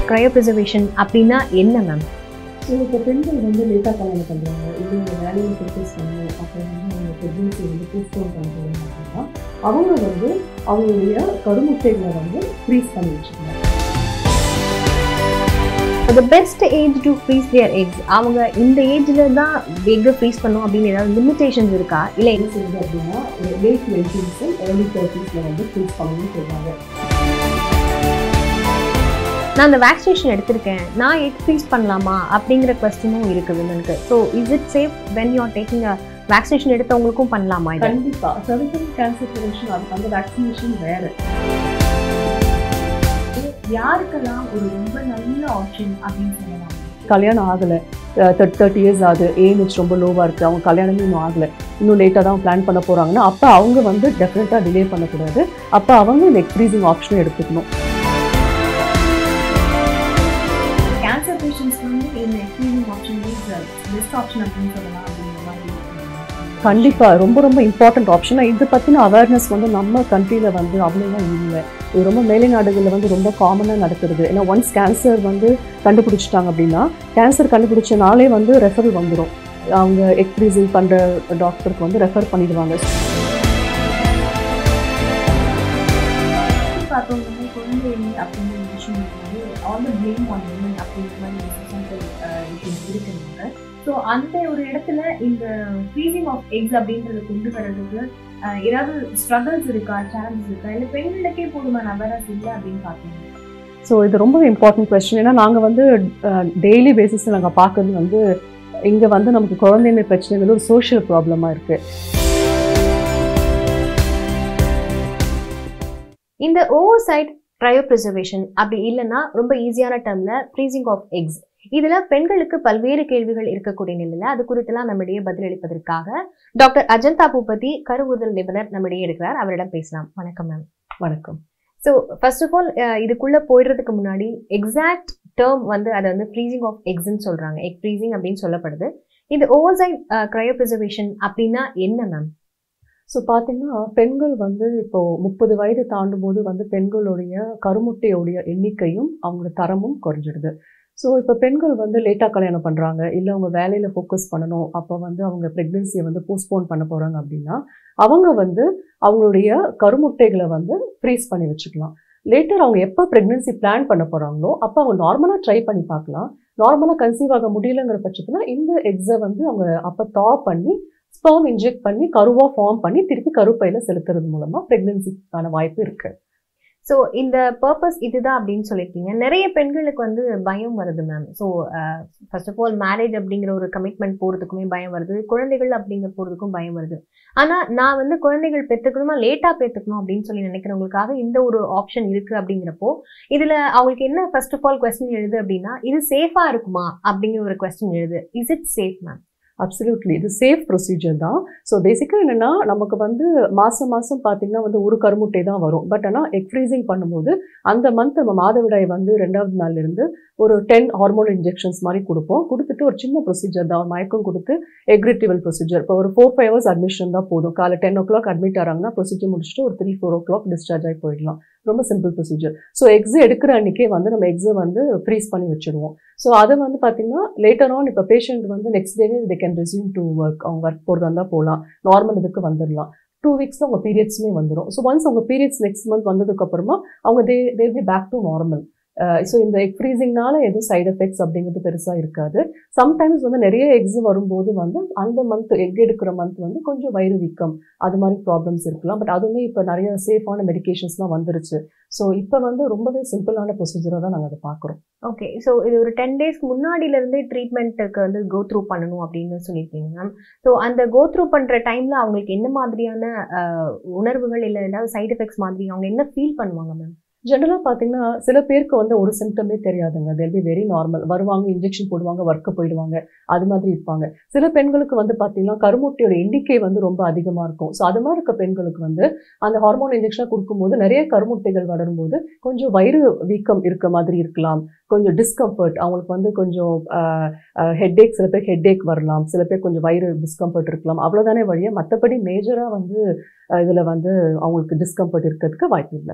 க்ரையோப்ரிசர்வேஷன் அப்படின்னா என்ன ma'am so இப்போ பெண்கள் வந்து லேட்டாக கல்யாணம் பண்ணுறாங்க இல்லை ஒரு வேலையை ஃபோக்கஸ் பண்ணணும் அப்புறம் வந்து அவங்க ப்ரெக்னென்சி வந்து போஸ்ட்போன் பண்ண போகிறாங்க அப்படின்னா அவங்க வந்து அவங்களுடைய கருமுட்டைகளை வந்து ஃப்ரீஸ் பண்ணி வச்சுக்கணும் the best age to freeze their eggs அவங்க இந்த ஏஜில் தான் எக்கை ஃப்ரீஸ் பண்ணும் அப்படின்னு ஏதாவது லிமிடேஷன்ஸ் இருக்கா இல்லை என்ன சொல்லுது அப்படின்னா ஒரு லேட் டுவெண்ட்டீஸ் ஏர்லி தேர்ட்டிஸில் வந்து ஃப்ரீஸ் பண்ணணும்னு சொல்லுவாங்க நான் அந்த வேக்சினேஷன் எடுத்திருக்கேன் நான் எக் ஃப்ரீஸ் பண்ணலாமா அப்படிங்கிற கொஸ்டினும் இருக்குது விமனுக்கு so is it safe when you are taking a vaccination எடுத்தவங்களுக்கும் பண்ணலாமா இது கண்டிப்பாக cervical கேன்சர் ப்ரிவென்ஷன் அதுக்கு அந்த வேக்சினேஷன் வேறு யாருக்கெல்லாம் ஒரு ரொம்ப நல்ல ஆப்ஷன் அப்படின்னு சொல்லலாம் கல்யாணம் ஆகலை தேர்ட் தேர்ட்டி இயர்ஸ் ஆகுது ஏஜ் ரொம்ப லோவாக இருக்குது அவங்க கல்யாணமே இன்னும் ஆகலை இன்னும் லேட்டாக தான் பிளான் பண்ண போகிறாங்கன்னா அப்போ அவங்க வந்து டெஃபினட்டாக டிலே பண்ணக்கூடாது அப்போ அவங்க இந்த எக்ஸ்க்ரீசிங் ஆப்ஷனை எடுத்துக்கணும் கேன்சர் பேஷண்ட்ஸ்க்கு வந்து இந்த எக்ஸ்பீரியன்ஸ் ஆப்ஷன் பெஸ்ட் ஆப்ஷன் அப்படின்னு சொல்லலாம் அப்படிங்கிற மாதிரி கண்டிப்பாக ரொம்ப ரொம்ப இம்பார்ட்டன்ட் ஆப்ஷன் இது பற்றின அவேர்னஸ் வந்து நம்ம கண்ட்ரியில் வந்து அவ்வளோவா இல்லை இது ரொம்ப மேலை நாடுகளில் வந்து ரொம்ப காமனாக நடக்கிறது ஏன்னா ஒன்ஸ் கேன்சர் வந்து கண்டுபிடிச்சிட்டாங்க அப்படின்னா கேன்சர் கண்டுபிடிச்ச நாளே வந்து ரெஃபர் வந்துடும் அவங்க எக்ஸ்க்ரீசிங் பண்ணுற டாக்டருக்கு வந்து ரெஃபர் பண்ணிடுவாங்க பார்த்தோம் வந்து குழந்தைங்க அப்படிங்கிற ஒரு விஷயம் வந்து all the blame on women அப்படிங்கிற மாதிரி ஒரு சொசைட்டல் விஷயம் இருக்கிறாங்க ஸோ அந்த ஒரு இடத்துல இந்த ஃப்ரீசிங் ஆஃப் எக்ஸ் அப்படின்றத கொண்டு வர்றதுக்கு அஹ், ஏதாவது ஸ்ட்ரகிள்ஸ் இருக்கா சேலஞ்சஸ் இருக்கா இல்லை பெண்களுக்கே போதுமான அவேர்னஸ் இல்லை அப்படின்னு பார்த்தீங்க ஸோ இது ரொம்ப இம்பார்ட்டன்ட் கொஸ்டின் ஏன்னா நாங்கள் வந்து டெய்லி பேசிஸில் நாங்கள் பார்க்குறது வந்து இங்கே வந்து நமக்கு குழந்தைமை பிரச்சனைங்கிறது ஒரு சோஷியல் ப்ராப்ளமாக இருக்குது இந்த ஓவர்சைட் க்ரையோப்ரிசர்வேஷன் அப்படி இல்லைன்னா ரொம்ப ஈஸியான டேர்ம்ல ஃப்ரீசிங் ஆஃப் எக்ஸ் இதுல பெண்களுக்கு பல்வேறு கேள்விகள் இருக்கக்கூடிய நிலையில அது குறித்தெல்லாம் நம்மிடையே பதிலளிப்பதற்காக டாக்டர் அஜந்தா பூபதி கருவுதல் நிபுணர் நம்மிடையே இருக்கிறார் அவரிடம் பேசலாம் வணக்கம் மேம் வணக்கம் ஸோ ஃபர்ஸ்ட் ஆஃப் ஆல் இதுக்குள்ள போயிடுறதுக்கு முன்னாடி எக்ஸாக்ட் டேர்ம் வந்து அதை வந்து ஃப்ரீசிங் ஆஃப் எக்ஸ்ன்னு சொல்றாங்க எக் ஃப்ரீசிங் அப்படின்னு சொல்லப்படுது இந்த ஓவர்சைட் க்ரையோப்ரிசர்வேஷன் அப்படின்னா என்ன மேம் ஸோ பார்த்தீங்கன்னா பெண்கள் வந்து இப்போ முப்பது வயது தாண்டும் போது வந்து பெண்களுடைய கருமுட்டையோடைய எண்ணிக்கையும் அவங்களோட தரமும் குறைஞ்சிடுது ஸோ இப்போ பெண்கள் வந்து லேட்டாக கல்யாணம் பண்ணுறாங்க இல்லை அவங்க வேலையில் ஃபோக்கஸ் பண்ணணும் அப்போ வந்து அவங்க ப்ரெக்னென்சியை வந்து போஸ்ட்போன் பண்ண போகிறாங்க அப்படின்னா அவங்க வந்து அவங்களுடைய கருமுட்டைகளை வந்து ஃப்ரீஸ் பண்ணி வச்சுக்கலாம் லேட்டர் அவங்க எப்போ ப்ரெக்னென்சி பிளான் பண்ண போகிறாங்களோ அப்போ அவங்க நார்மலாக ட்ரை பண்ணி பார்க்கலாம் நார்மலாக கன்சீவ் ஆக முடியலங்கிற பட்சத்தில் இந்த எக்ஸை வந்து அவங்க அப்போ தா பண்ணி ஸ்பெர்ம் இன்ஜெக்ட் பண்ணி கருவாக ஃபார்ம் பண்ணி திருப்பி கருப்பையில் செலுத்துறது மூலமாக ப்ரெக்னென்சிக்கான வாய்ப்பு இருக்கு ஸோ இந்த பர்பஸ் இதுதான் அப்படின்னு சொல்லியிருக்கீங்க நிறைய பெண்களுக்கு வந்து பயம் வருது ma'am so first of all marriage அப்படிங்கிற ஒரு கமிட்மெண்ட் போகிறதுக்குமே பயம் வருது குழந்தைகள் அப்படிங்கிற போகிறதுக்கும் பயம் வருது ஆனால் நான் வந்து குழந்தைகள் பெற்றுக்கணுமா லேட்டாக பெற்றுக்கணும் அப்படின்னு சொல்லி நினைக்கிறவங்களுக்காக இந்த ஒரு ஆப்ஷன் இருக்கு அப்படிங்கிறப்போ இதில் அவங்களுக்கு என்ன ஃபர்ஸ்ட் ஆஃப் ஆல் கொஸ்டின் எழுது அப்படின்னா இது சேஃபாக இருக்குமா அப்படிங்கிற ஒரு கொஸ்டின் எழுது is it safe ma'am absolutely இது சேஃப் ப்ரொசீஜர் தான் ஸோ பேசிக்காக என்னென்னா நமக்கு வந்து மாதம் மாதம் பார்த்தீங்கன்னா வந்து ஒரு கருமுட்டை தான் வரும் பட் ஆனால் எக் ஃப்ரீசிங் பண்ணும்போது அந்த மந்த் நம்ம மாதவிடாய் வந்து ரெண்டாவது நாள்லேருந்து ஒரு டென் ஹார்மோன் இன்ஜெக்ஷன்ஸ் மாதிரி கொடுப்போம் கொடுத்துட்டு ஒரு சின்ன ப்ரொசீஜர் தான் மயக்கம் கொடுத்து எக் ரிட்ரிவல் ப்ரொசீஜர் இப்போ ஒரு ஃபோர் ஃபைவ் ஹவர்ஸ் அட்மிஷன் தான் போதும் காலை டென் ஓ கிளாக் அட்மிட் ஆகிறாங்கன்னா ப்ரொசீஜர் முடிச்சுட்டு ஒரு three four o'clock discharge ஆகி போயிடலாம் ரொம்ப சிம்பிள் ப்ரொசீஜர் ஸோ எக்ஸ் எடுக்கிற அன்றைக்கே வந்து நம்ம எக்ஸை வந்து ஃப்ரீஸ் பண்ணி வச்சுருவோம் ஸோ அதை வந்து பார்த்தீங்கன்னா லேட்டர் ஆன் இப்போ பேஷண்ட் வந்து நெக்ஸ்ட் டேவே they can resume to work அவங்க ஒர்க் போகிறதா இருந்தால் போகலாம் நார்மல் இதுக்கு வந்துடலாம் டூ வீக்ஸில் அவங்க பீரியட்ஸுமே வந்துடும் ஸோ ஒன்ஸ் அவங்க பீரியட்ஸ் நெக்ஸ்ட் மந்த் வந்ததுக்கப்புறமா அவங்க they they be back to normal so இந்த எக் ஃப்ரீசிங்னால எதுவும் சைடு எஃபெக்ட்ஸ் அப்படிங்கிறது பெருசாக இருக்காது சம்டைம்ஸ் வந்து நிறைய எக்ஸ் வரும்போது வந்து அந்த மந்த் எக் எடுக்கிற மந்த் வந்து கொஞ்சம் வயிறு வீக்கம் அது மாதிரி ப்ராப்ளம்ஸ் இருக்கலாம் பட் அதுவுமே இப்போ நிறைய சேஃபான மெடிகேஷன்ஸ்லாம் வந்துருச்சு ஸோ இப்போ வந்து ரொம்பவே சிம்பிளான ப்ரொசீஜராக தான் நாங்கள் அதை பார்க்குறோம் ஓகே ஸோ இது ஒரு டென் டேஸ்க்கு முன்னாடியிலேருந்தே ட்ரீட்மெண்ட்டுக்கு வந்து கோ த்ரூ பண்ணணும் அப்படின்னு சொல்லியிருக்கீங்க மேம் ஸோ அந்த கோ த்ரூ பண்ணுற டைமில் அவங்களுக்கு என்ன மாதிரியான அஹ், உணர்வுகள் இல்லை ஏதாவது சைடு எஃபெக்ட்ஸ் மாதிரி அவங்க என்ன ஃபீல் பண்ணுவாங்க மேம் ஜென்ரலாக பார்த்தீங்கன்னா சில பேருக்கு வந்து ஒரு சிம்டமே தெரியாதுங்க தெல் பி வெரி நார்மல் வருவாங்க இன்ஜெக்ஷன் போடுவாங்க ஒர்க்கு போயிடுவாங்க அது மாதிரி இருப்பாங்க சில பெண்களுக்கு வந்து பார்த்தீங்கன்னா கருமுட்டையோட எண்ணிக்கை வந்து ரொம்ப அதிகமாக இருக்கும் ஸோ அது மாதிரி இருக்க பெண்களுக்கு வந்து அந்த ஹார்மோன் இன்ஜெக்ஷனாக கொடுக்கும்போது நிறைய கருமுட்டைகள் வளரும்போது கொஞ்சம் வயிறு வீக்கம் இருக்க மாதிரி இருக்கலாம் கொஞ்சம் டிஸ்கம்ஃபர்ட் அவங்களுக்கு வந்து கொஞ்சம் ஹெட்டேக் சில பேர் ஹெட்டேக் வரலாம் சில பேர் கொஞ்சம் வயிறு டிஸ்கம்ஃபர்ட் இருக்கலாம் அவ்வளோதானே வழியாக மற்றபடி மேஜராக வந்து இதில் வந்து அவங்களுக்கு டிஸ்கம்ஃபர்ட் இருக்கிறதுக்கு வாய்ப்பு இல்லை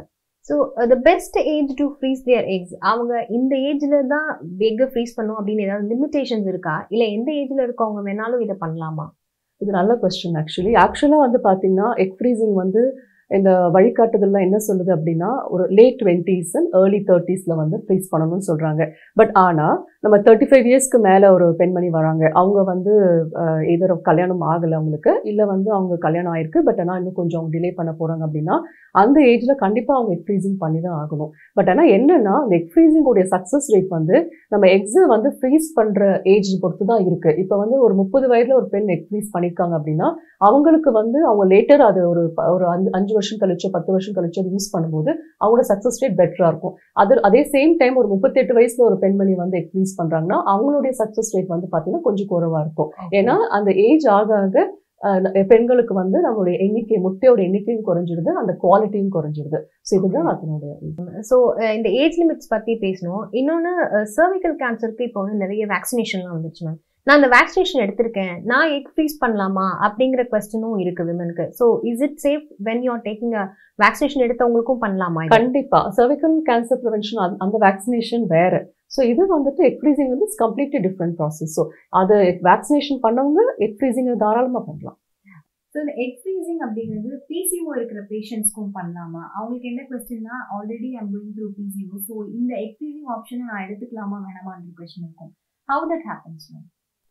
so the best age to freeze their eggs அவங்க இந்த ஏஜ்ல தான் எக்கை ஃப்ரீஸ் பண்ணும் அப்படின்னு ஏதாவது லிமிடேஷன்ஸ் இருக்கா இல்லை எந்த ஏஜ்ல இருக்கவங்க வேணாலும் இதை பண்ணலாமா இது நல்ல கொஸ்டின் ஆக்சுவலி ஆக்சுவலாக வந்து பார்த்தீங்கன்னா எக் ஃப்ரீசிங் வந்து இந்த வழிகாட்டுதல்லாம் என்ன சொல்லுது அப்படின்னா ஒரு லேட் டுவெண்ட்டீஸ் அண்ட் ஏர்லி தேர்ட்டிஸில் வந்து ஃப்ரீஸ் பண்ணணும்னு சொல்கிறாங்க பட் ஆனால் நம்ம தேர்ட்டி ஃபைவ் இயர்ஸ்க்கு மேலே ஒரு பெண்மணி வராங்க அவங்க வந்து எதிர கல்யாணம் ஆகலை அவங்களுக்கு இல்லை வந்து அவங்க கல்யாணம் ஆயிருக்கு பட் ஆனால் இன்னும் கொஞ்சம் டிலே பண்ண போகிறாங்க அப்படின்னா அந்த ஏஜில் கண்டிப்பாக அவங்க எக் ஃப்ரீசிங் பண்ணி தான் ஆகணும் பட் ஆனால் என்னென்னா அந்த எக் ஃப்ரீசிங்கோடைய சக்ஸஸ் ரேட் வந்து நம்ம எக்ஸை வந்து ஃப்ரீஸ் பண்ணுற ஏஜ் பொறுத்து தான் இருக்குது இப்போ வந்து ஒரு முப்பது வயதில் ஒரு பெண் எக் ஃப்ரீஸ் பண்ணியிருக்காங்க அப்படின்னா அவங்களுக்கு வந்து அவங்க லேட்டர் அது ஒரு ப- ஒரு அஞ்சு அஞ்சு வருஷம் கழிச்சோ பத்து வருஷம் கழிச்சோ அது யூஸ் பண்ணும்போது அவங்களோட சக்ஸஸ் ரேட் பெட்டராக இருக்கும் அது அதே சேம் டைம் ஒரு முப்பத்தெட்டு வயசுல ஒரு பெண்மணி வந்து எக் ஃப்ரீஸ் பண்ணுறாங்கன்னா அவங்களுடைய சக்ஸஸ் ரேட் வந்து பார்த்தீங்கன்னா கொஞ்சம் குறைவாக இருக்கும் ஏன்னா அந்த ஏஜ் ஆக ஆக அஹ், ந- பெண்களுக்கு வந்து நம்மளுடைய எண்ணிக்கை முட்டையோட எண்ணிக்கையும் குறைஞ்சிடுது அந்த குவாலிட்டியும் குறைஞ்சிடுது ஸோ இதுதான் அதனுடைய ஸோ இந்த ஏஜ் லிமிட்ஸ் பற்றி பேசணும் இன்னொன்று சர்விக்கல் கேன்சருக்கு இப்போ வந்து நிறைய வேக்சினேஷன்லாம் வந்துச்சு மேம் நான் அந்த வேக்சினேஷன் எடுத்திருக்கேன் நான் எக் ஃப்ரீஸ் பண்ணலாமா அப்படிங்கிற கொஸ்டினும் இருக்கு விமனுக்கு so is it safe when you are taking vaccination எடுத்தவங்களுக்கும் பண்ணலாமா இது? கண்டிப்பா cervical கேன்சர் ப்ரிவென்ஷன் அந்த வேக்சினேஷன் வேற ஸோ இது வந்துட்டு எக் ஃப்ரீசிங் வந்து கம்ப்ளீட்லி டிஃப்ரெண்ட் ப்ராசஸ் ஸோ அது வேக்சினேஷன் பண்ணவங்க எக் ஃப்ரீசிங் தாராளமாக பண்ணலாம் ஸோ இந்த எக் ஃப்ரீசிங் அப்படிங்கிறது பிசிஓ இருக்கிற பேஷண்ட்ஸ்க்கும் பண்ணலாமா அவங்களுக்கு என்ன கொஸ்டின்னா already I'm going through PCO so இந்த எக் ஃப்ரீசிங் ஆப்ஷனை நான் எடுத்துக்கலாமா வேணாமான்ற கொஸ்டின் இருக்கும் how that happens ma'am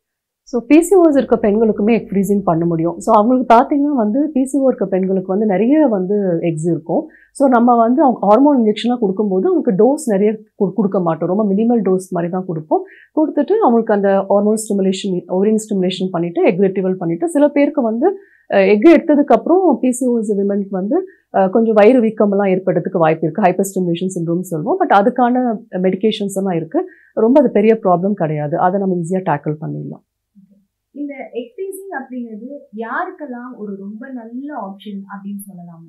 so PCOS இருக்க பெண்களுக்குமே எக் ஃப்ரீசிங் பண்ண முடியும் ஸோ அவங்களுக்கு பார்த்தீங்கன்னா வந்து பிசிஓ இருக்க பெண்களுக்கு வந்து நிறைய வந்து எக்ஸ் இருக்கும் ஸோ நம்ம வந்து அவங்க ஹார்மோன் இன்ஜெக்ஷன்லாம் கொடுக்கும்போது அவங்களுக்கு டோஸ் நிறைய கு- கொடுக்க மாட்டோம் ரொம்ப மினிமல் டோஸ் மாதிரி தான் கொடுப்போம் கொடுத்துட்டு அவங்களுக்கு அந்த ஹார்மோன் ஸ்டிமுலேஷன் ஓரின் ஸ்டிமுலேஷன் பண்ணிவிட்டு எக் ரெட்டிவல் பண்ணிவிட்டு சில பேருக்கு வந்து எக் எடுத்ததுக்கப்புறம் பிசிஓஸ் விமனுக்கு வந்து அஹ், கொஞ்சம் வயிறு வீக்கமெல்லாம் ஏற்படுறதுக்கு வாய்ப்பு இருக்குது ஹைப்பர் ஸ்டிமுலேஷன் சிண்ட்ரோம் சொல்லுவோம் பட் அதுக்கான மெடிகேஷன்ஸ் எல்லாம் இருக்குது ரொம்ப அது பெரிய ப்ராப்ளம் கிடையாது அதை நம்ம ஈஸியாக டேக்கிள் பண்ணிடலாம் இந்த எக் ஃப்ரீசிங் அப்படிங்கிறது யாருக்கெல்லாம் ஒரு ரொம்ப நல்ல ஆப்ஷன் அப்படின்னு சொல்லலாம்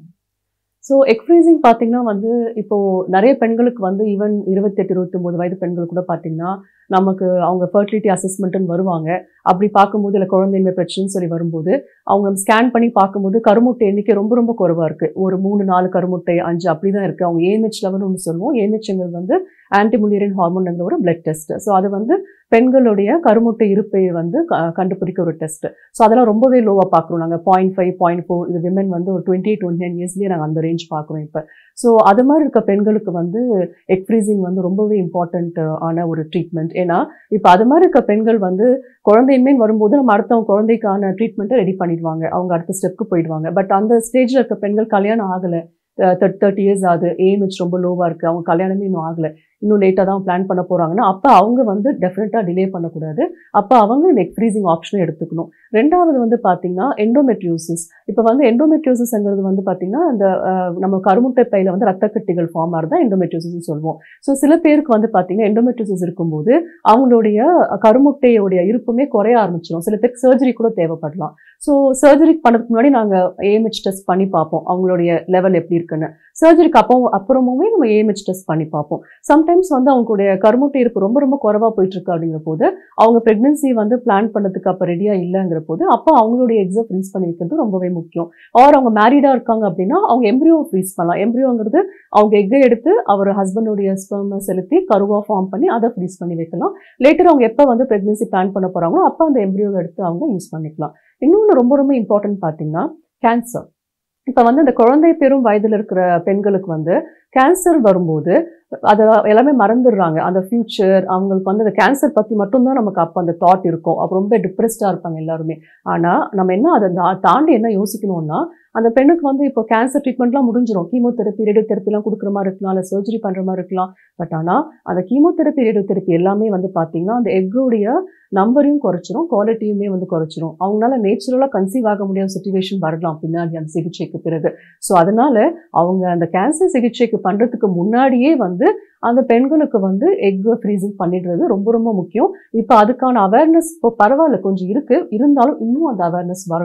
ஸோ எக் ஃப்ரீசிங் பார்த்தீங்கன்னா வந்து இப்போ நிறைய பெண்களுக்கு வந்து ஈவன் இருபத்தெட்டு இருபத்தொம்போது வயது பெண்கள் கூட பார்த்தீங்கன்னா நமக்கு அவங்க ஃபர்டிலிட்டி அசஸ்மெண்ட்டுன்னு வருவாங்க அப்படி பார்க்கும்போது இல்லை குழந்தைமை பிரச்சனைன்னு சொல்லி வரும்போது அவங்க ஸ்கேன் பண்ணி பார்க்கும்போது கருமுட்டை எண்ணிக்கை ரொம்ப ரொம்ப குறைவாக இருக்குது ஒரு மூணு நாலு கருமுட்டை அஞ்சு அப்படி தான் இருக்குது அவங்க ஏஎம்ஹெச் லெவல்னு ஒன்று சொல்லுவோம் ஏஎம்ஹெச்ங்கிறது வந்து ஆன்டிமுலியரின் ஹார்மோன்ங்கிற ஒரு பிளட் டெஸ்ட் ஸோ அது வந்து பெண்களுடைய கருமுட்டை இருப்பை வந்து க- கண்டுபிடிக்க ஒரு டெஸ்ட் ஸோ அதெல்லாம் ரொம்பவே லோவாக பார்க்குறோம் நாங்கள் பாயிண்ட் ஃபைவ் பாயிண்ட் ஃபோர் இது விமன் வந்து ஒரு டுவெண்ட்டி எயிட் டுவெண்ட்டி நைன் இயர்ஸ்லேயே நாங்கள் அந்த ரேஞ்ச் பார்க்குறோம் இப்போ ஸோ அது மாதிரி இருக்க பெண்களுக்கு வந்து எக் ஃப்ரீசிங் வந்து ரொம்பவே இம்பார்ட்டண்ட் ஆன ஒரு ட்ரீட்மெண்ட் ஏன்னா இப்போ அது மாதிரி இருக்க பெண்கள் வந்து குழந்தையின்மை வரும்போது நம்ம அடுத்தவங்க குழந்தைக்கான ட்ரீட்மெண்ட்டை ரெடி பண்ணிடுவாங்க அவங்க அடுத்த ஸ்டெப்க்கு போயிடுவாங்க பட் அந்த ஸ்டேஜில் இருக்க பெண்கள் கல்யாணம் ஆகலை தேர்ட் தேர்ட்டி இயர்ஸ் ஆகுது ஏஎம்ஹெச் ரொம்ப லோவாக இருக்குது அவங்க கல்யாணமே இன்னும் ஆகலை இன்னும் லேட்டாக தான் பிளான் பண்ண போகிறாங்கன்னா அப்போ அவங்க வந்து டெஃபினட்டாக டிலே பண்ணக்கூடாது அப்போ அவங்க இந்த எக் ஃப்ரீசிங் ஆப்ஷனை எடுத்துக்கணும் ரெண்டாவது வந்து பார்த்தீங்கன்னா எண்டோமெட்ரியோசிஸ் இப்போ வந்து எண்டோமெட்ரியோசிஸ்ங்கிறது வந்து பார்த்தீங்கன்னா அந்த அஹ், நம்ம கருமுட்டை பையில வந்து ரத்த கட்டிகள் ஃபார்ம் ஆகிறதா எண்டோமெட்ரியோசிஸ் சொல்லுவோம் ஸோ சில பேருக்கு வந்து பார்த்தீங்கன்னா எண்டோமெட்ரியோசிஸ் இருக்கும்போது அவங்களுடைய கருமுட்டையோடைய இருப்புமே குறைய ஆரம்பிச்சிடும் சில பேருக்கு சர்ஜரி கூட தேவைப்படலாம் ஸோ சர்ஜரி பண்ணதுக்கு முன்னாடி நாங்கள் ஏஎம்ஹெச் டெஸ்ட் பண்ணி பார்ப்போம் அவங்களுடைய லெவல் எப்படி இருக்குன்னு சர்ஜரிக்கு அப்போ அப்புறமுமே நம்ம ஏஎம்ஹெச் டெஸ்ட் பண்ணி பார்ப்போம் சம்டைம்ஸ் வந்து அவங்களுடைய கருமுட்டை இருப்பு ரொம்ப ரொம்ப குறைவாக போயிட்டு இருக்கு அப்படிங்கிற போது அவங்க ப்ரெக்னன்சி வந்து பிளான் பண்ணதுக்கு அப்போ ரெடியாக இல்லைங்கிற போது அப்போ அவங்களுடைய எக்ஸை ஃப்ரீஸ் பண்ணி வைக்கிறது ரொம்பவே முக்கியம் ஆர் அவங்க மேரிடாக இருக்காங்க அப்படின்னா அவங்க எம்ப்ரியோ ஃப்ரீஸ் பண்ணலாம் எம்ப்ரியோங்கிறது அவங்க எக்கை எடுத்து அவர் ஹஸ்பண்டுடைய ஸ்பெர்மை செலுத்தி கருவாக ஃபார்ம் பண்ணி அதை ஃப்ரீஸ் பண்ணி வைக்கலாம் லேட்டர் அவங்க எப்போ வந்து ப்ரெக்னன்சி பிளான் பண்ண போகிறாங்களோ அப்போ அந்த எம்ப்ரியோவை எடுத்து அவங்க யூஸ் பண்ணிக்கலாம் இன்னொன்று ரொம்ப ரொம்ப இம்பார்ட்டன்ட் பார்த்தீங்கன்னா கேன்சர் இப்போ வந்து இந்த குழந்தை பெறும் வயதில் இருக்கிற பெண்களுக்கு வந்து கேன்சர் வரும்போது அதை எல்லாமே மறந்துடுறாங்க அந்த ஃப்யூச்சர் அவங்களுக்கு வந்து அந்த கேன்சர் பற்றி மட்டும்தான் நமக்கு அப்போ அந்த தாட் இருக்கும் அப்போ ரொம்ப டிப்ரெஸ்டாக இருப்பாங்க எல்லாருமே ஆனால் நம்ம என்ன அதை தா- தாண்டி என்ன யோசிக்கணும்னா அந்த பெண்ணுக்கு வந்து இப்போ கேன்சர் ட்ரீட்மெண்ட்லாம் முடிஞ்சிடும் கீமோதெரப்பி ரேடியோதெரப்பிலாம் கொடுக்குற மாதிரி இருக்கலாம் இல்லை சர்ஜரி பண்ணுற மாதிரி இருக்கலாம் பட் ஆனால் அந்த கீமோதெரப்பி ரேடியோதெரப்பி எல்லாமே வந்து பார்த்தீங்கன்னா அந்த எக்குடைய நம்பரையும் குறைச்சிரும் குவாலிட்டியுமே வந்து குறைச்சிரும் அவங்களால நேச்சுரலாக கன்சீவ் ஆக முடியாத சுச்சுவேஷன் வரலாம் பின்னாடி அந்த சிகிச்சைக்கு பிறகு ஸோ அதனால அவங்க அந்த கேன்சர் சிகிச்சைக்கு பண்ணுறதுக்கு முன்னாடியே வந்து அந்த பெண்களுக்கு வந்து எக் ஃப்ரீசிங் பண்ணிடுறது ரொம்ப ரொம்ப முக்கியம் இப்போ அதுக்கான அவேர்னஸ் இப்போ பரவாயில்ல கொஞ்சம் இருக்கு இருந்தாலும் இன்னும் அந்த அவேர்னஸ் வரணும்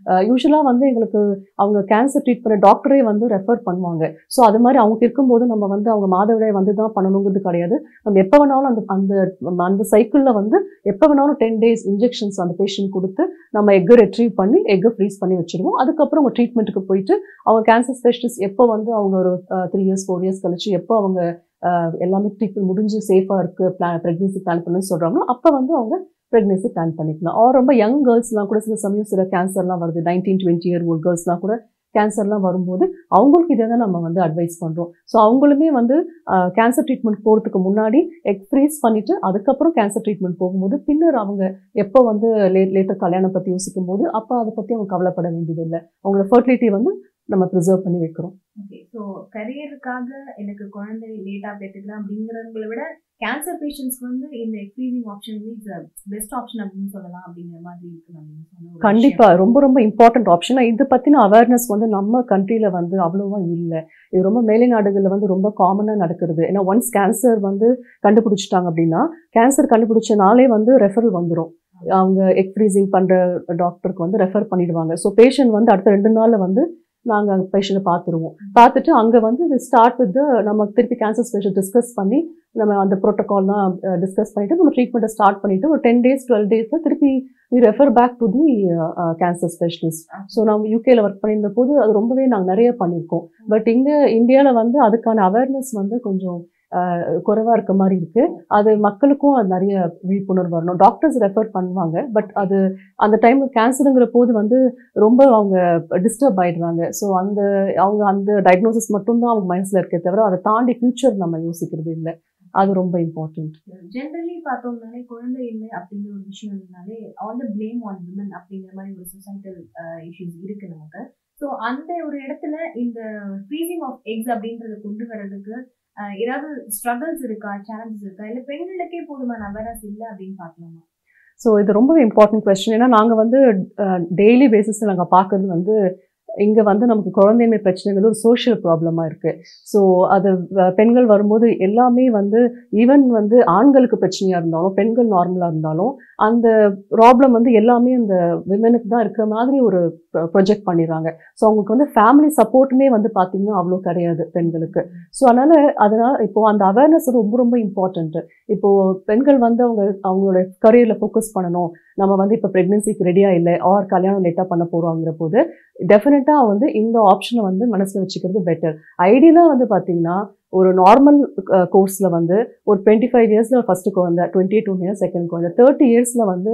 யூஸ்வலாக வந்து எங்களுக்கு அவங்க கேன்சர் ட்ரீட் பண்ண டாக்டரே வந்து ரெஃபர் பண்ணுவாங்க ஸோ அது மாதிரி அவங்க இருக்கும்போது நம்ம வந்து அவங்க மாதவிடாய் வந்து தான் பண்ணணுங்கிறது கிடையாது நம்ம எப்போ வேணாலும் அந்த அந்த அந்த சைக்கிளில் வந்து எப்போ வேணாலும் டென் டேஸ் இன்ஜெக்ஷன்ஸ் அந்த பேஷண்ட் கொடுத்து நம்ம எக்கை ரெட்ரீவ் பண்ணி எக்கை ஃப்ரீஸ் பண்ணி வச்சிருவோம் அதுக்கப்புறம் அவங்க ட்ரீட்மெண்ட்டுக்கு போயிட்டு அவங்க கேன்சர் ஸ்பெஷலிஸ்ட் எப்போ வந்து அவங்க ஒரு த்ரீ இயர்ஸ் ஃபோர் இயர்ஸ் கழிச்சு எப்போ அவங்க அஹ், எல்லாமே ட்ரீட்மெண்ட் முடிஞ்சு சேஃபாக இருக்குது பிளான் ப்ரெக்னென்சி பிளான் பண்ணுன்னு சொல்கிறாங்களோ அப்போ வந்து அவங்க ப்ரெக்னென்சி பிளான் பண்ணிக்கலாம் ஆர் ரொம்ப யங் கேர்ள்ஸ்லாம் கூட சில சமயம் சில கேன்சர்லாம் வருது நைன்டீன் டுவெண்ட்டி இயர் ஓல்ட் கேர்ள்ஸ்லாம் கூட கேன்சர்லாம் வரும்போது அவங்களுக்கு இதை தான் நம்ம வந்து அட்வைஸ் பண்ணுறோம் ஸோ அவங்களுமே வந்து கேன்சர் ட்ரீட்மெண்ட் போகிறதுக்கு முன்னாடி எக் ஃப்ரீஸ் பண்ணிவிட்டு அதுக்கப்புறம் கேன்சர் ட்ரீட்மெண்ட் போகும்போது பின்னர் அவங்க எப்போ வந்து லே லேட்டர் கல்யாணம் பற்றி யோசிக்கும் போது அப்போ அதை பற்றி அவங்க கவலைப்பட வேண்டியதில்லை அவங்களோட ஃபர்டிலிட்டி வந்து நம்ம ப்ரிசர்வ் பண்ணி வைக்கிறோம் ஓகே ஸோ கரியருக்காக எனக்கு குழந்தை லேட்டாக பெற்றுக்கலாம் அப்படிங்கிறவங்களை விட கேன்சர் பேஷண்ட்ஸ்க்கு வந்து இந்த எக்ஸ்பீரிங் ஆப்ஷன் வந்து இட்ஸ் பெஸ்ட் ஆப்ஷன் அப்படின்னு சொல்லலாம் அப்படிங்கிற மாதிரி இருக்கு மேம் நீங்க சொன்ன ஒரு கண்டிப்பா ரொம்ப ரொம்ப இம்பார்ட்டன்ட் ஆப்ஷன் இது பத்தின அவேர்னஸ் வந்து நம்ம கண்ட்ரில வந்து அவ்வளோவா இல்லை இது ரொம்ப மேலை நாடுகளில் வந்து ரொம்ப காமனாக நடக்கிறது ஏன்னா ஒன்ஸ் கேன்சர் வந்து கண்டுபிடிச்சிட்டாங்க அப்படின்னா கேன்சர் கண்டுபிடிச்ச நாளே வந்து ரெஃபரல் வந்துடும் அவங்க எக் ஃப்ரீசிங் பண்ணுற டாக்டருக்கு வந்து ரெஃபர் பண்ணிடுவாங்க ஸோ பேஷண்ட் வந்து அடுத்த ரெண்டு நாளில் வந்து நாங்கள் பேஷண்ட்டை பார்த்துருவோம் பார்த்துட்டு அங்கே வந்து ஸ்டார்ட் வித் நம்ம திருப்பி கேன்சர் ஸ்பெஷல் டிஸ்கஸ் பண்ணி நம்ம அந்த ப்ரோட்டோகால்லாம் டிஸ்கஸ் பண்ணிட்டு நம்ம ட்ரீட்மெண்ட்டை ஸ்டார்ட் பண்ணிட்டு ஒரு டென் டேஸ் டுவெல் டேஸில் திருப்பி we refer back to the cancer specialist so நம்ம யூகேல ஒர்க் பண்ணியிருந்த போது அது ரொம்பவே நாங்கள் நிறைய பண்ணியிருக்கோம் பட் இங்கே இந்தியாவில் வந்து அதுக்கான அவேர்னஸ் வந்து கொஞ்சம் குறைவாக இருக்க மாதிரி இருக்குது அது மக்களுக்கும் அது நிறைய விழிப்புணர்வு வரணும் டாக்டர்ஸ் ரெஃபர் பண்ணுவாங்க பட் அது அந்த டைம் கேன்சருங்கிற போது வந்து ரொம்ப அவங்க டிஸ்டர்ப் ஆயிடுறாங்க ஸோ அந்த அவங்க அந்த டயக்னோசிஸ் மட்டும்தான் அவங்க மனசில் இருக்கே தவிர அதை தாண்டி ஃபியூச்சர் நம்ம யோசிக்கிறது இல்லை அது ரொம்ப இம்பார்ட்டன்ட் ஜென்ரலி பார்த்தோம்னாலே குழந்தையின்மை அப்படிங்கிற ஒரு விஷயம் இருந்தாலே all the blame on women அப்படிங்கிற மாதிரி ஒரு சொசைட்டல் இஷ்யூஸ் இருக்கு நமக்கு ஸோ அந்த ஒரு இடத்துல இந்த ஃப்ரீசிங் ஆஃப் எக்ஸ் அப்படின்றத கொண்டு வர்றதுக்கு அஹ், ஏதாவது ஸ்ட்ரகிள்ஸ் இருக்கா சேலஞ்சஸ் இருக்கா இல்லை பெண்களுக்கே போதுமான அவேர்னஸ் இல்லை அப்படின்னு பார்க்கலாமா ஸோ இது ரொம்பவே இம்பார்ட்டன்ட் கொஸ்டின் ஏன்னா நாங்கள் வந்து டெய்லி பேசிஸில் நாங்கள் பார்க்குறது வந்து இங்கே வந்து நமக்கு குழந்தைமை பிரச்சனைங்கிறது ஒரு சோஷியல் ப்ராப்ளமாக இருக்குது ஸோ அது வ- பெண்கள் வரும்போது எல்லாமே வந்து ஈவன் வந்து ஆண்களுக்கு பிரச்சனையாக இருந்தாலும் பெண்கள் நார்மலாக இருந்தாலும் அந்த ப்ராப்ளம் வந்து எல்லாமே அந்த விமனுக்கு தான் இருக்கிற மாதிரி ஒரு ப்ரொஜெக்ட் பண்ணிடுறாங்க ஸோ அவங்களுக்கு வந்து ஃபேமிலி சப்போர்ட்டுமே வந்து பார்த்திங்கன்னா அவ்வளோ கிடையாது பெண்களுக்கு ஸோ அதனால் அதனால் இப்போது அந்த அவேர்னஸ் ரொம்ப ரொம்ப இம்பார்ட்டன்ட்டு இப்போது பெண்கள் வந்து அவங்க அவங்களோட கரியரில் ஃபோக்கஸ் பண்ணணும் நம்ம வந்து இப்போ ப்ரெக்னென்சிக்கு ரெடியாக இல்லை ஆர் கல்யாணம் லேட்டாக பண்ண போகிறோங்கிற போது டெஃபினட்டாக வந்து இந்த ஆப்ஷனை வந்து மனசில் வச்சுக்கிறது பெட்டர் ஐடியலாக வந்து பார்த்தீங்கன்னா ஒரு நார்மல் கோர்ஸில் வந்து ஒரு டுவெண்ட்டி ஃபைவ் இயர்ஸில் ஃபஸ்ட்டு குழந்தை டுவெண்ட்டி டூ இயர்ஸ் செகண்ட் குழந்தை தேர்ட்டி இயர்ஸில் வந்து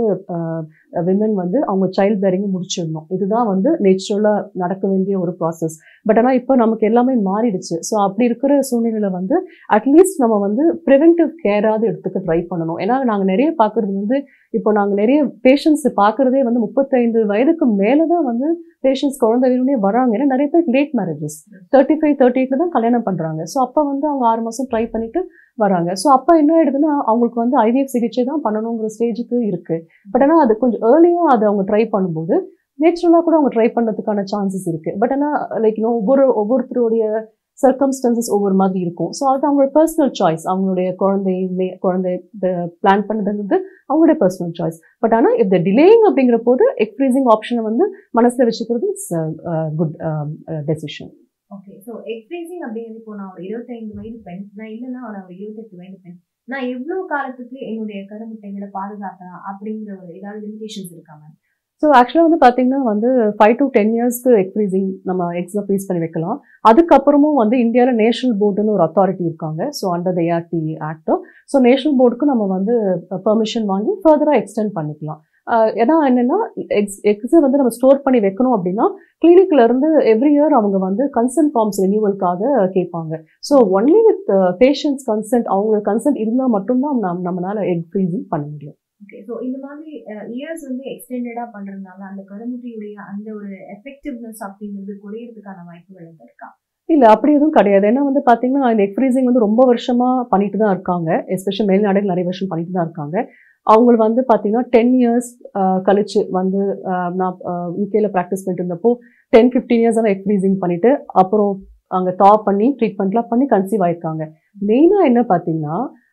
விமன் வந்து அவங்க சைல்ட் பேரிங்கை முடிச்சிடணும் இதுதான் வந்து நேச்சுரலாக நடக்க வேண்டிய ஒரு ப்ராசஸ் பட் ஆனால் இப்போ நமக்கு எல்லாமே மாறிடுச்சு ஸோ அப்படி இருக்கிற சூழ்நிலையில் வந்து அட்லீஸ்ட் நம்ம வந்து ப்ரிவென்டிவ் கேராவது எடுத்துக்க ட்ரை பண்ணணும் ஏன்னா நாங்கள் நிறைய பார்க்குறது வந்து இப்போ நாங்கள் நிறைய பேஷண்ட்ஸ் பார்க்குறதே வந்து முப்பத்தைந்து வயதுக்கு மேலே தான் வந்து பேஷண்ட்ஸ் குழந்தை வேணும்னே வராங்க ஏன்னா நிறைய பேர் late marriages thirty five thirty எயிட்டில் தான் கல்யாணம் பண்ணுறாங்க ஸோ அப்போ வந்து அவங்க ஆறு மாதம் ட்ரை பண்ணிட்டு வராங்க ஸோ அப்போ என்ன ஆயிடுதுன்னா அவங்களுக்கு வந்து ஐவிஎஃப் சிகிச்சை தான் பண்ணணுங்கிற ஸ்டேஜுக்கு இருக்குது பட் ஆனால் அது கொஞ்சம் ஏர்லியாக அதை அவங்க ட்ரை பண்ணும்போது நேச்சுரலாக கூட அவங்க ட்ரை பண்ணுறதுக்கான சான்சஸ் இருக்குது பட் ஆனால் லைக் இன்னும் ஒவ்வொரு ஒவ்வொருத்தருடைய சர்க்கம்ஸ்டன்சஸ் ஒவ்வொரு மாதிரி இருக்கும் ஸோ அது அவங்களோட பர்சனல் சாய்ஸ் அவங்களுடைய குழந்தை மே- குழந்தை பிளான் பண்ணதுங்கிறது அவங்களுடைய பர்சனல் சாய்ஸ் பட் ஆனால் if the டிலேயிங் அப்படிங்கிற போது எக்ஸ்ப்ரீசிங் ஆப்ஷனை வந்து மனசில் வச்சுக்கிறது it's good decision okay so eggs freezing அப்படிங்கிறது இப்போ நான் ஒரு இருபத்தைந்து வயது பெண் நான் இல்லைன்னா நான் ஒரு இருபத்தெட்டு வயது பெண் நான் எவ்வளோ காலத்துக்கு என்னுடைய கருமுட்டைகளை பாதுகாக்கலாம் அப்படிங்கிற ஒரு ஏதாவது லிமிடேஷன்ஸ் இருக்கா மேம் ஸோ ஆக்சுவலாக வந்து பார்த்தீங்கன்னா வந்து ஃபைவ் டு டென் இயர்ஸ்க்கு எக் ஃப்ரீசிங் நம்ம எக்ஸில் ஃப்ரீஸ் பண்ணி வைக்கலாம் அதுக்கப்புறமும் வந்து இந்தியாவில் நேஷனல் போர்டுன்னு ஒரு அத்தாரிட்டி இருக்காங்க so under the ART act so national போர்டுக்கு நம்ம வந்து பெர்மிஷன் வாங்கி ஃபர்தராக எக்ஸ்டெண்ட் பண்ணிக்கலாம் அஹ் ஏன்னா என்னென்னா எக்ஸ் எக்ஸை வந்து நம்ம ஸ்டோர் பண்ணி வைக்கணும் அப்படின்னா கிளினிக்ல இருந்து எவ்ரி இயர் அவங்க வந்து கன்சென்ட் ஃபார்ம்ஸ் ரெனியூவலுக்காக கேட்பாங்க so only with patients consent அவங்க கன்சென்ட் இருந்தால் மட்டும்தான் நம் நம்மளால எக் ஃப்ரீசிங் பண்ண முடியும் ஓகே ஸோ இந்த மாதிரி இயர்ஸ் வந்து எக்ஸ்டெண்டடாக பண்ணுறதுனால அந்த கருமுட்டையுடைய அந்த ஒரு எஃபெக்டிவ்னஸ் அப்படிங்கிறது குறையறதுக்கான வாய்ப்புகள் எதுவும் இருக்கா இல்லை அப்படி எதுவும் கிடையாது ஏன்னா வந்து பார்த்தீங்கன்னா இந்த எக் ஃப்ரீசிங் வந்து ரொம்ப வருஷமாக பண்ணிட்டு தான் இருக்காங்க எஸ்பெஷல் மேல்நாடுகள் நிறைய வருஷம் பண்ணிட்டு தான் இருக்காங்க அவங்க வந்து பார்த்தீங்கன்னா டென் இயர்ஸ் கழிச்சு வந்து ஆஹ் நான் யூகேல ப்ராக்டிஸ் பண்ணிட்டு இருந்தப்போ டென் ஃபிஃப்டீன் இயர்ஸ் எல்லாம் எக் ஃப்ரீசிங் பண்ணிட்டு அப்புறம் அங்கே டா பண்ணி ட்ரீட்மெண்ட்லாம் பண்ணி கன்சீவ் ஆயிருக்காங்க மெயினாக என்ன பார்த்தீங்கன்னா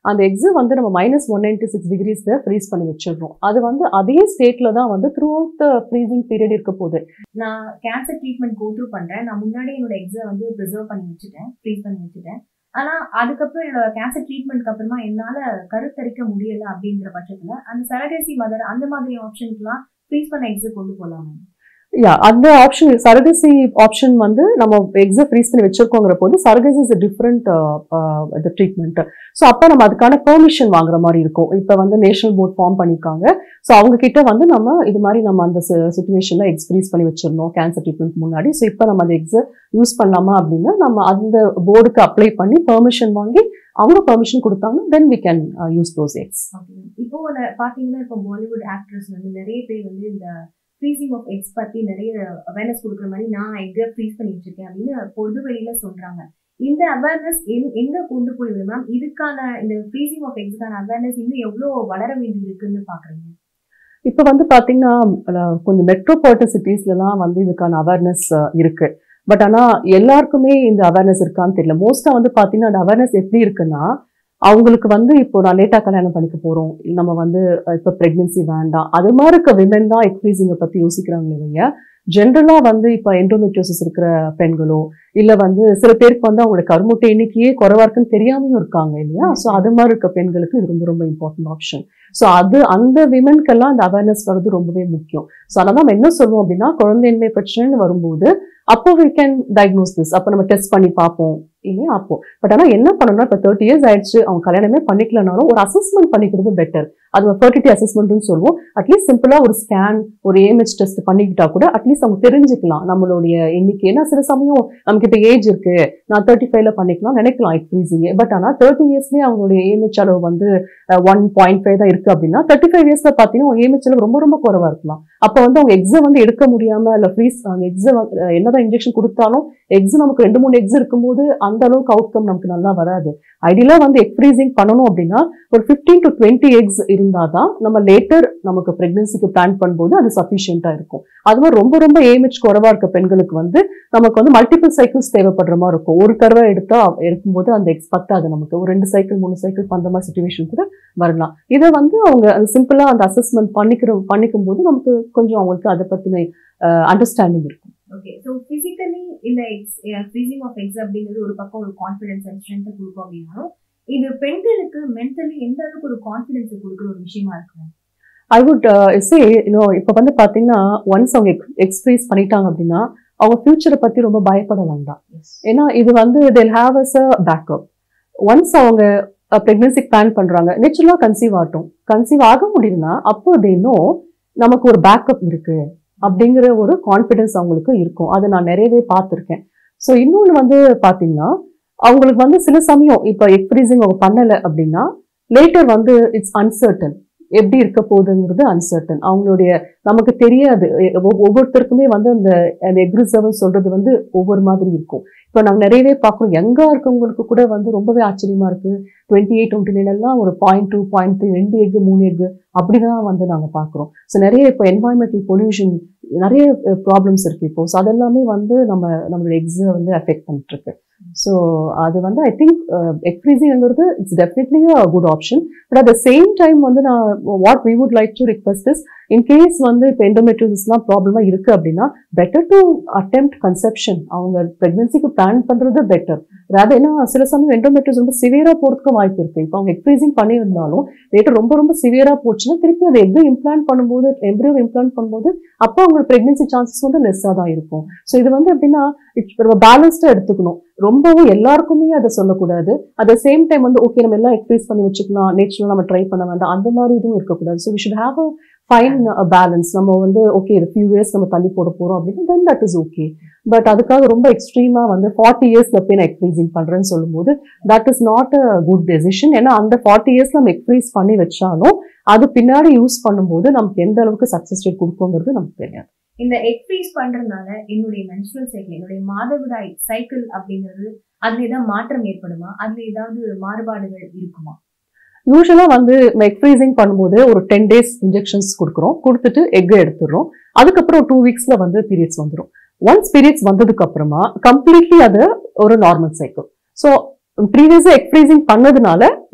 அந்த எக்ஸை வந்து நம்ம மைனஸ் ஒன் நைன்டி சிக்ஸ் டிகிரிஸில் ஃப்ரீஸ் பண்ணி வச்சிடுறோம் அது வந்து அதே ஸ்டேட்டில் தான் வந்து throughout the freezing period இருக்க போகுது நான் கேன்சர் ட்ரீட்மெண்ட் கோ த்ரூ பண்றேன் நான் முன்னாடி என்னோட எக்ஸை வந்து ப்ரிசர்வ் பண்ணி வச்சுட்டேன் ஃப்ரீஸ் பண்ணி வச்சுட்டேன் ஆனா அதுக்கப்புறம் என்னோட கேன்சர் ட்ரீட்மெண்ட்க்கு அப்புறமா என்னால கருத்தரிக்க முடியல அப்படின்ற பட்சத்துல அந்த சரகசி மதர் அந்த மாதிரி ஆப்ஷனுக்குலாம் ஃப்ரீஸ் பண்ண எக்ஸை கொண்டு போகலாம் யா அந்த ஆப்ஷன் சரகசி ஆப்ஷன் வந்து நம்ம எக்ஸை ஃப்ரீஸ் பண்ணி வச்சிருக்கோங்கிற போது சரகசி இஸ் டிஃப்ரெண்ட் இது ட்ரீட்மெண்ட் ஸோ அப்போ நம்ம அதுக்கான பெர்மிஷன் வாங்குற மாதிரி இருக்கும் இப்போ வந்து நேஷனல் போர்ட் ஃபார்ம் பண்ணியிருக்காங்க ஸோ அவங்க கிட்ட வந்து நம்ம இது மாதிரி நம்ம அந்த சுச்சுவேஷனில் எக்ஸ் ஃப்ரீஸ் பண்ணி வச்சிருந்தோம் கேன்சர் ட்ரீட்மெண்ட் முன்னாடி ஸோ இப்போ நம்ம அந்த எக்ஸை யூஸ் பண்ணலாமா அப்படின்னா நம்ம அந்த போர்டுக்கு அப்ளை பண்ணி பெர்மிஷன் வாங்கி அவங்க பெர்மிஷன் கொடுத்தாங்கன்னா then we can use those eggs okay இப்போ ஒரு பாத்தீங்கன்னா இப்போ பாலிவுட் ஆக்ட்ரஸ் வந்து நிறைய பேர் வந்து இந்த ஃப்ரீசிங் ஆஃப் எக்ஸ் பத்தி நிறைய அவேர்னஸ் கொடுக்குற மாதிரி நான் எக்கை ஃப்ரீஸ் பண்ணி வச்சிருக்கேன் அப்படின்னு பொது வெளியில சொல்றாங்க இந்த அவேர்னஸ் எங்க கொண்டு போய் விடும் மேம் இதுக்கான இந்த ஃப்ரீசிங் ஆஃப் எக்ஸ்க்கான அவேர்னஸ் இன்னும் எவ்வளவு வளர வேண்டி இருக்குன்னு பாக்குறீங்க இப்போ வந்து பார்த்தீங்கன்னா அஹ், கொஞ்சம் மெட்ரோபாலிட்டன் சிட்டிஸ்லலாம் வந்து இதுக்கான அவேர்னஸ் இருக்கு பட் ஆனால் எல்லாருக்குமே இந்த அவேர்னஸ் இருக்கான்னு தெரியல மோஸ்ட்டாக வந்து பார்த்தீங்கன்னா அந்த அவேர்னஸ் எப்படி இருக்குன்னா அவங்களுக்கு வந்து இப்போ நான் லேட்டாக கல்யாணம் பண்ணிக்க போகிறோம் நம்ம வந்து அஹ், இப்போ ப்ரெக்னென்சி வேண்டாம் அது மாதிரி இருக்க விமன் தான் எக்ஸ்ப்ரீசிங்கை பற்றி யோசிக்கிறாங்களே வைய ஜென்ரலாக வந்து இப்போ எண்டோமெட்ரியோசிஸ் இருக்கிற பெண்களோ இல்லை வந்து சில பேருக்கு வந்து அவங்களோட கருமுட்டை எண்ணிக்கையே குறைவா இருக்குன்னு தெரியாமையும் இருக்காங்க இல்லையா ஸோ அது மாதிரி இருக்க பெண்களுக்கு இது ரொம்ப ரொம்ப இம்பார்ட்டன்ட் ஆப்ஷன் ஸோ அது அந்த விமன்க்கெல்லாம் அந்த அவேர்னஸ் வர்றது ரொம்பவே முக்கியம் ஸோ அதனால நம்ம என்ன சொல்லுவோம் அப்படின்னா குழந்தையின்மை பிரச்சனைன்னு வரும்போது அப்போ வி கேன் டயக்னோஸ் திஸ் அப்போ நம்ம டெஸ்ட் பண்ணி பார்ப்போம் இல்லையா அப்போ பட் ஆனால் என்ன பண்ணணும்னா இப்போ தேர்ட்டி இயர்ஸ் ஆயிடுச்சு அவங்க கல்யாணமே பண்ணிக்கலனாலும் ஒரு அசஸ்மெண்ட் பண்ணிக்கிறது பெட்டர் அது ஃபர்டிலிட்டி அசஸ்மெண்ட்னு சொல்லுவோம் அட்லீஸ்ட் சிம்பிளாக ஒரு ஸ்கேன் ஒரு ஏஎம்ஹெச் டெஸ்ட் பண்ணிக்கிட்டா கூட அட்லீஸ்ட் அவங்க தெரிஞ்சுக்கலாம் நம்மளுடைய எண்ணிக்கை ஏன்னா சில சமயம் நமக்கு இப்போ ஏஜ் இருக்கு நான் தேர்ட்டி ஃபைவ்ல பண்ணிக்கலாம் நினைக்கலாம் ஃப்ரீசிங் பட் ஆனால் தேர்ட்டி இயர்ஸ்லேயே அவங்களுடைய ஏஎம்ஹெச் அளவு வந்து ஒன் பாயிண்ட் ஃபைவ் தான் இருக்கு அப்படின்னா தேர்ட்டி ஃபைவ் இயர்ஸ்ல பார்த்தீங்கன்னா அவங்க ஏஎம்ஹெச் அளவு ரொம்ப ரொம்ப குறைவா இருக்கலாம் அப்போ வந்து அவங்க எக்ஸை வந்து எடுக்க முடியாம இல்லை ஃப்ரீஸ் அவங்க எக்ஸை என்னதான் இன்ஜெக்ஷன் கொடுத்தாலும் எக்ஸ் நமக்கு ரெண்டு மூணு எக்ஸ் இருக்கும்போது அந்த அளவுக்கு அவுட்கம் நமக்கு நல்லா வராது ஐடியலாக வந்து எக் ஃப்ரீசிங் பண்ணணும் அப்படின்னா ஒரு ஃபிஃப்டீன் டு டுவெண்ட்டி எக்ஸ் இருந்தால் தான் நம்ம லேட்டர் நமக்கு ப்ரெக்னன்சிக்கு பிளான் பண்ணும்போது அது சஃபிஷியண்ட்டாக இருக்கும் அது மாதிரி ரொம்ப ரொம்ப ஏஎம்ஹெச் குறைவா இருக்க பெண்களுக்கு வந்து நமக்கு வந்து மல்டிபிள் சைக்கிள்ஸ் தேவைப்படுற மாதிரி இருக்கும் ஒரு தடவை எடுத்தா எடுக்கும்போது அந்த எக்ஸ் பத்தாது நமக்கு ஒரு ரெண்டு சைக்கிள் மூணு சைக்கிள் பண்ற மாதிரி சுச்சுவேஷன் கூட வரலாம் இதை வந்து அவங்க சிம்பிளா அந்த அசஸ்மெண்ட் பண்ணிக்கிற பண்ணிக்கும் போது நமக்கு கொஞ்சம் அவங்களுக்கு அதை பத்தின அண்டர்ஸ்டாண்டிங் இருக்கும் ஓகே ஸோ ஃபிசிக்கலி இந்த எக்ஸ் ஃப்ரீசிங் ஆஃப் எக்ஸ் அப்படிங்கிறது ஒரு பக்கம் ஒரு கான்ஃபிடன்ஸ் அண்ட் ஸ்ட்ரென்த்தை கொடுக்கும் அப்படின்னாலும் இது பெண்களுக்கு மென்டலி எந்த அளவுக்கு ஒரு கான்ஃபிடன்ஸ் கொடுக்குற ஒரு விஷயமா இருக்கு ஐ வுட் சே இன்னும் இப்போ வந்து பார்த்தீங்கன்னா ஒன்ஸ் அவங்க எக்ஸ்பிரீஸ் பண்ணிட்டாங்க அப்படின்னா அவங்க ஃபியூச்சரை பற்றி ரொம்ப பயப்பட வேண்டாம் ஏன்னா இது வந்து they'll have as a backup once அவங்க ப்ரெக்னென்சி பிளான் பண்ணுறாங்க நேச்சுரலாக கன்சீவ் ஆகட்டும் கன்சீவ் ஆக முடியும்னா அப்போ they know நமக்கு ஒரு பேக்கப் இருக்கு அப்படிங்கிற ஒரு கான்ஃபிடன்ஸ் அவங்களுக்கு இருக்கும் அதை நான் நிறையவே பார்த்துருக்கேன் ஸோ இன்னொன்று வந்து பார்த்தீங்கன்னா அவங்களுக்கு வந்து சில சமயம் இப்போ எக் ஃப்ரீசிங் அவங்க பண்ணலை அப்படின்னா லேட்டர் வந்து இட்ஸ் அன்சர்டன் எப்படி இருக்க போகுதுங்கிறது அன்சர்டன் அவங்களுடைய நமக்கு தெரியாது எ- ஒவ்வொ- ஒவ்வொருத்தருக்குமே வந்து அந்த அந்த எக் ரிசர்வ்னு சொல்றது வந்து ஒவ்வொரு மாதிரி இருக்கும் இப்போ நாங்கள் நிறையவே பார்க்குறோம் யங்கா இருக்கவங்களுக்கு கூட வந்து ரொம்பவே ஆச்சரியமா இருக்கு டுவெண்ட்டி எயிட் டுவெண்ட்டி நைன் எல்லாம் ஒரு பாயிண்ட் டூ பாயிண்ட் த்ரீ ரெண்டு எக் மூணு எக் அப்படிதான் வந்து நாங்கள் பார்க்குறோம் ஸோ நிறைய இப்போ என்வாயன்மெண்டல் பொல்யூஷன் நிறைய ப்ராப்ளம்ஸ் இருக்கு இப்போ ஸோ அதெல்லாமே வந்து நம்ம நம்மளோட எக்ஸை வந்து அஃபெக்ட் பண்ணிட்டு இருக்கு ஸோ அது வந்து ஐ திங்க் எக் ஃப்ரீசிங்கிறது it's definitely a good option but at the same time வந்து நான் what we would like to request is in case வந்து இப்போ எண்டோமெட்ரியோசிஸ்லாம் ப்ராப்ளமாக இருக்குது அப்படின்னா பெட்டர் டு அட்டெம்ப்ட் கன்செப்ஷன் அவங்க ப்ரெக்னன்சிக்கு பிளான் பண்ணுறது பெட்டர் அதாவது ஏன்னா சில சமயம் எண்டோமெட்ரியோஸ் ரொம்ப சிவியராக போகிறதுக்கு வாய்ப்பு இருக்குது இப்போ அவங்க எக்ஸ்ப்ரீசிங் பண்ணியிருந்தாலும் லேட்டர் ரொம்ப ரொம்ப சிவியராக போச்சுன்னா திருப்பி அதை எக்கு இம்ப்ளான்ட் பண்ணும்போது எம்ப்ரியோ இம்ப்ளான்ட் பண்ணும்போது அப்போ அவங்களோட ப்ரெக்னன்சி சான்சஸ் வந்து லெஸ்ஸாக தான் இருக்கும் ஸோ இது வந்து எப்படின்னா இட்ஸ் நம்ம பேலன்ஸ்டாக எடுத்துக்கணும் ரொம்பவும் எல்லாருக்குமே அதை சொல்லக்கூடாது அட் த சேம் டைம் வந்து ஓகே நம்ம எல்லாம் எக்ஸ்பிரஸ் பண்ணி வச்சுக்கலாம் நேச்சுரலாக நம்ம ட்ரை பண்ண வேண்டாம் அந்த மாதிரி இதுவும் இருக்கக்கூடாது so we should have a fine balance நம்ம வந்து ஓகே இது ஃபியூ இயர்ஸ் நம்ம தள்ளி போட போகிறோம் அப்படின்னா then that is okay but அதுக்காக ரொம்ப எக்ஸ்ட்ரீமாக வந்து ஃபார்ட்டி இயர்ஸ்ல போய் நான் எக்ஸ்ப்ரீசிங் பண்ணுறேன்னு சொல்லும்போது that is not a good decision ஏன்னா அந்த ஃபார்ட்டி இயர்ஸ் நம்ம எக்ஸ்ப்ரீஸ் பண்ணி வச்சாலும் அது பின்னாடி யூஸ் பண்ணும்போது நமக்கு எந்த அளவுக்கு சக்ஸஸ் ரேட் கொடுக்குங்கிறது நமக்கு தெரியாது இந்த எக் ஃப்ரீஸ் பண்றதுனால என்னுடைய மென்ஸ்ட்ரல் சைக்கிள் என்னுடைய மாதவிடாய் சைக்கிள் அப்படிங்கிறது அதுல ஏதாவது மாற்றம் ஏற்படுமா அதுல ஏதாவது மாறுபாடுகள் இருக்குமா யூஸ்வலாக வந்து எக் ஃப்ரீசிங் பண்ணும்போது ஒரு டென் டேஸ் இன்ஜெக்ஷன்ஸ் கொடுக்குறோம் கொடுத்துட்டு எக்கை எடுத்துடுறோம் அதுக்கப்புறம் டூ வீக்ஸில் வந்து பீரியட்ஸ் வந்துடும் ஒன்ஸ் பீரியட்ஸ் வந்ததுக்கு அப்புறமா கம்ப்ளீட்லி அது ஒரு நார்மல் சைக்கிள் ஸோ ப்ரீவியஸாக எக் ஃப்ரீசிங் பண்ணதுனால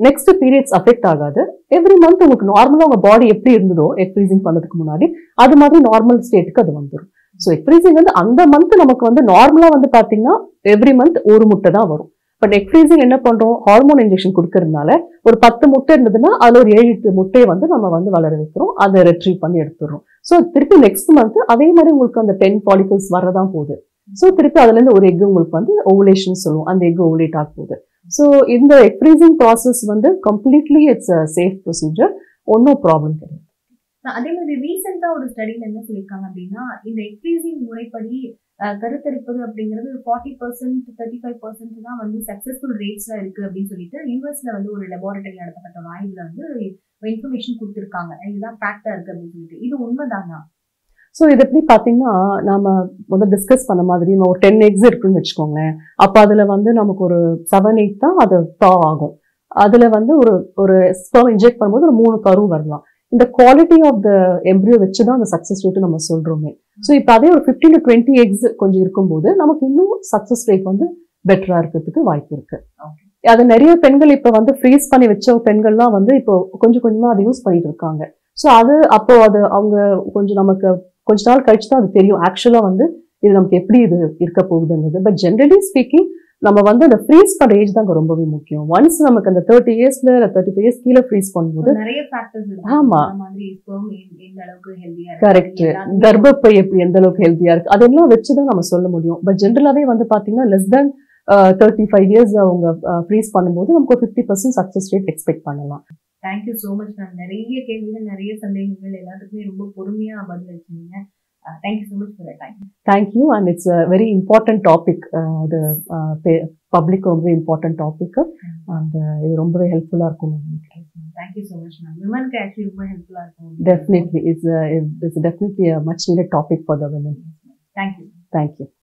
நெக்ஸ்ட் பீரியட்ஸ் அஃபெக்ட் ஆகாது எவ்ரி மந்த் உங்களுக்கு நார்மலாக உங்க பாடி எப்படி இருந்ததோ எக் ஃப்ரீசிங் பண்ணதுக்கு முன்னாடி அது மாதிரி நார்மல் ஸ்டேட்டுக்கு அது வந்துடும் ஸோ எக் ஃப்ரீசிங் வந்து அந்த மந்த் நமக்கு வந்து நார்மலா வந்து பாத்தீங்கன்னா எவ்ரி மந்த் ஒரு முட்டை தான் வரும் பட் எக் ஃப்ரீசிங் என்ன பண்றோம் ஹார்மோன் இன்ஜெக்ஷன் கொடுக்கறதுனால ஒரு பத்து முட்டை இருந்ததுன்னா அதுல ஒரு ஏழு எட்டு முட்டையை வந்து நம்ம வந்து வளர வைக்கிறோம் அதை ரெட்ரீவ் பண்ணி எடுத்துடுறோம் ஸோ திருப்பி நெக்ஸ்ட் மந்த் அதே மாதிரி உங்களுக்கு அந்த டென் பாலிகல்ஸ் வரதான் போகுது ஸோ திருப்பி அதுல இருந்து ஒரு எக் உங்களுக்கு வந்து ஓவுலேஷன் சொல்லுவோம் அந்த எக் ஓவுலேட் ஆக போகுது ஸோ இந்த எக் ஃப்ரீசிங் ப்ராசஸ் வந்து கம்ப்ளீட்லி இட்ஸ் சேஃப் ப்ரொசீஜர் ஒன்றும் ப்ராப்ளம் கிடையாது அதே மாதிரி ரீசெண்டா ஒரு ஸ்டடியில என்ன சொல்லியிருக்காங்க அப்படின்னா இந்த எக்ஸ்பீசிங் முறைப்படி அஹ், கருத்தரிப்பது அப்படிங்கிறது forty percent thirty five percent தான் வந்து சக்சஸ்ஃபுல் ரேட்ஸ்ல இருக்கு அப்படின்னு சொல்லிட்டு யூஎஸ்ல வந்து ஒரு லெபார்டரி நடத்தப்பட்ட ஒரு ஆய்வுல வந்து இன்ஃபர்மேஷன் கொடுத்துருக்காங்க இதுதான் ஃபேக்டா இருக்கு அப்படின்னு சொல்லிட்டு இது உண்மைதானா ஸோ இது எப்படி பார்த்தீங்கன்னா நாம முதல்ல டிஸ்கஸ் பண்ண மாதிரி நம்ம ஒரு டென் எக்ஸ் இருக்குன்னு வச்சுக்கோங்களேன் அப்போ அதில் வந்து நமக்கு ஒரு செவன் எயிட் தான் அது டா ஆகும் அதில் வந்து ஒரு ஒரு ஸ்பெர்ம் இன்ஜெக்ட் பண்ணும்போது ஒரு மூணு கரு வரலாம் இந்த குவாலிட்டி ஆஃப் த எம்ப்ரியோ வச்சு தான் அந்த சக்ஸஸ் ரேட்டு நம்ம சொல்கிறோமே ஸோ இப்போ அதே ஒரு ஃபிஃப்டீன் டு டுவெண்ட்டி எக்ஸ் கொஞ்சம் இருக்கும்போது நமக்கு இன்னும் சக்ஸஸ் ரேட் வந்து பெட்டராக இருக்கிறதுக்கு வாய்ப்பு இருக்கு அது நிறைய பெண்கள் இப்போ வந்து ஃப்ரீஸ் பண்ணி வச்ச பெண்கள்லாம் வந்து இப்போ கொஞ்சம் கொஞ்சமாக அதை யூஸ் பண்ணிட்டு இருக்காங்க ஸோ அது அப்போ அது அவங்க கொஞ்சம் நமக்கு கொஞ்ச நாள் கழிச்சு தான் அது தெரியும் ஆக்சுவலாக வந்து இது நமக்கு எப்படி இது இருக்க போகுதுங்கிறது பட் ஜென்ரலி ஸ்பீக்கிங் நம்ம வந்து அந்த ஃப்ரீஸ் பண்ண ஏஜ் தாங்க ரொம்பவே முக்கியம் ஒன்ஸ் நமக்கு அந்த தேர்ட்டி இயர்ஸ்ல இல்லை தேர்ட்டி ஃபைவ் இயர்ஸ் கீழே ஃப்ரீஸ் பண்ணும்போது நிறைய ஃபேக்டர்ஸ் இருக்கு ஆமா. அந்த மாதிரி sperm எந்த- எந்த அளவுக்கு ஹெல்தியா கரெக்ட் கர்ப்பப்பை எப்படி எந்த அளவுக்கு ஹெல்த்தியா இருக்கு அதெல்லாம் வச்சு தான் நம்ம சொல்ல முடியும் பட் ஜென்ரலாவே வந்து பாத்தீங்கன்னா less than thirty five years அவங்க ஃப்ரீஸ் பண்ணும்போது நமக்கு ஒரு fifty percent success rate expect பண்ணலாம் தேங்க்யூ ஸோ மச் மேம் நிறைய கேள்விகள் நிறைய சந்தேகங்கள் எல்லாத்துக்குமே ரொம்ப பொறுமையா பதில் அளிச்சீங்க thank you so much for time thank you and it's a very important topic இது பப்ளிக் ரொம்பவே இம்பார்ட்டன்ட் டாபிக் அண்ட் இது ரொம்பவே ஹெல்ப்ஃபுல்லாக இருக்கும்னு நான் நினைக்கிறேன் தேங்க்யூ ஸோ மச் மேம் விமனுக்கு ஆக்சுவலி ரொம்ப ஹெல்ப்ஃபுல்லா இருக்கும் Definitely, it's, a, it's definitely a much needed topic for the women. Thank you Thank you.